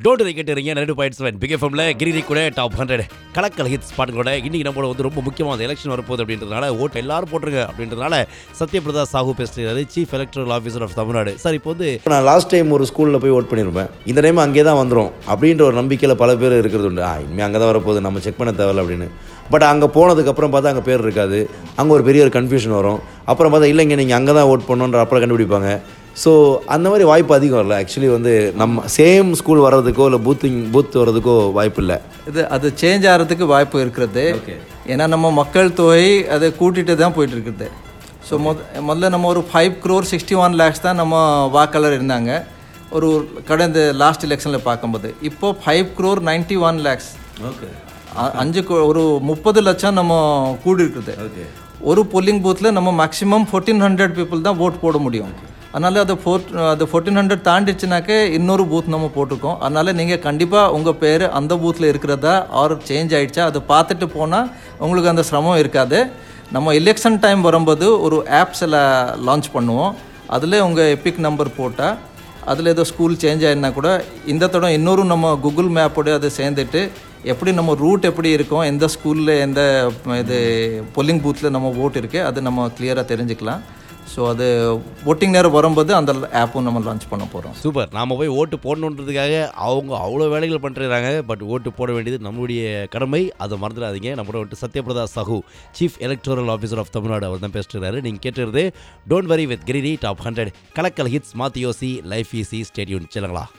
don't கேட்டுறீங்க ரெண்டு point seven big எஃப்எம்ல கிரிரி கூட டாப் ஹண்ட்ரட் கலக்கல் ஹிட்ஸ் பாட்டுகளோட இன்னைக்கு நம்மளோட வந்து ரொம்ப முக்கியமான எலெக்ஷன் வரப்போகுது அப்படின்றதுனால ஓட்டு எல்லாரும் போட்டுருங்க அப்படின்றதுனால சத்யபிரதா சாஹூ பேசுகிறாரு chief electoral officer of Tamil Nadu sir இப்போ வந்து இப்போ நான் லாஸ்ட் டைம் ஒரு ஸ்கூலில் போய் ஓட் பண்ணியிருப்பேன் இந்த டைம் அங்கே தான் வந்துடும் அப்படின்ற ஒரு நம்பிக்கையில் பல பேர் இருக்கிறது உண்டு ஆ இனிமேல் அங்கே தான் வரப்போகுது நம்ம செக் பண்ண தேவையில்ல அப்படின்னு பட் அங்கே போனதுக்கப்புறம் பார்த்தா அங்கே பேர் இருக்காது அங்கே ஒரு பெரிய ஒரு கன்ஃபியூஷன் வரும் அப்புறம் பார்த்தா இல்லைங்க நீங்கள் அங்கே தான் ஓட் பண்ணணுன்ற அப்புறம் கண்டுபிடிப்பாங்க ஸோ அந்த மாதிரி வாய்ப்பு அதிகம் இல்லை ஆக்சுவலி வந்து நம்ம சேம் ஸ்கூல் வர்றதுக்கோ இல்லை பூத்திங் பூத் வர்றதுக்கோ வாய்ப்பு இல்லை இது அது சேஞ்ச் ஆகிறதுக்கு வாய்ப்பு இருக்கிறது ஏன்னா நம்ம மக்கள் தொகை அதை கூட்டிகிட்டு தான் போயிட்டு இருக்குது ஸோ மொத முதல்ல நம்ம ஒரு five crore sixty one lakhs தான் நம்ம வாக்காளர் இருந்தாங்க ஒரு கடந்த லாஸ்ட் எலெக்ஷனில் பார்க்கும்போது இப்போ five crore ninety one lakhs okay அஞ்சு கோ- ஒரு முப்பது லட்சம் நம்ம கூடி இருக்குது ஓகே ஒரு போலிங் பூத்தில் நம்ம மேக்ஸிமம் ஃபோர்டீன் ஹண்ட்ரட் பீப்புள் தான் ஓட் போட முடியும் அதனால் அது ஃபோர் அது ஃபோர்டீன் ஹண்ட்ரட் தாண்டிச்சுனாக்க இன்னொரு பூத் நம்ம போட்டிருக்கோம் அதனால் நீங்கள் கண்டிப்பாக உங்கள் பேர் அந்த பூத்தில் இருக்கிறதா ஆர் சேஞ்ச் ஆயிடுச்சா அதை பார்த்துட்டு போனால் உங்களுக்கு அந்த சிரமம் இருக்காது நம்ம எலெக்ஷன் டைம் வரும்போது ஒரு ஆப்ஸில் லான்ச் பண்ணுவோம் அதில் உங்கள் எபிக் நம்பர் போட்டால் அதில் ஏதோ ஸ்கூல் சேஞ்ச் ஆயிருந்தா கூட இந்த தடம் இன்னொரு நம்ம கூகுள் மேப்போட அதை சேர்ந்துட்டு எப்படி நம்ம ரூட் எப்படி இருக்கும் எந்த ஸ்கூலில் எந்த இது பொல்லிங் பூத்தில் நம்ம ஓட் இருக்குது அது நம்ம கிளியராக தெரிஞ்சுக்கலாம் ஸோ அது ஓட்டிங் நேரம் வரும்போது அந்த ஆப்பும் நம்ம லான்ச் பண்ண போகிறோம் சூப்பர் நாம போய் ஓட்டு போடணுன்றதுக்காக அவங்க அவ்வளோ வேலைகள் பண்ணுறாங்க பட் ஓட்டு போட வேண்டியது நம்மளுடைய கடமை அதை மறந்துடாதீங்க நம்மளோட வந்துட்டு Satyabrata Sahoo chief electoral officer of Tamil Nadu அவர் தான் பேசுகிறாரு நீங்கள் கேட்டுருது டோன்ட் வரி வித் கிரிரி டாப் ஹண்ட்ரட் கலக்கல் ஹிட்ஸ் மாத்தியோசி லைஃப் ஈசி ஸ்டேடியூன் சொல்லுங்களா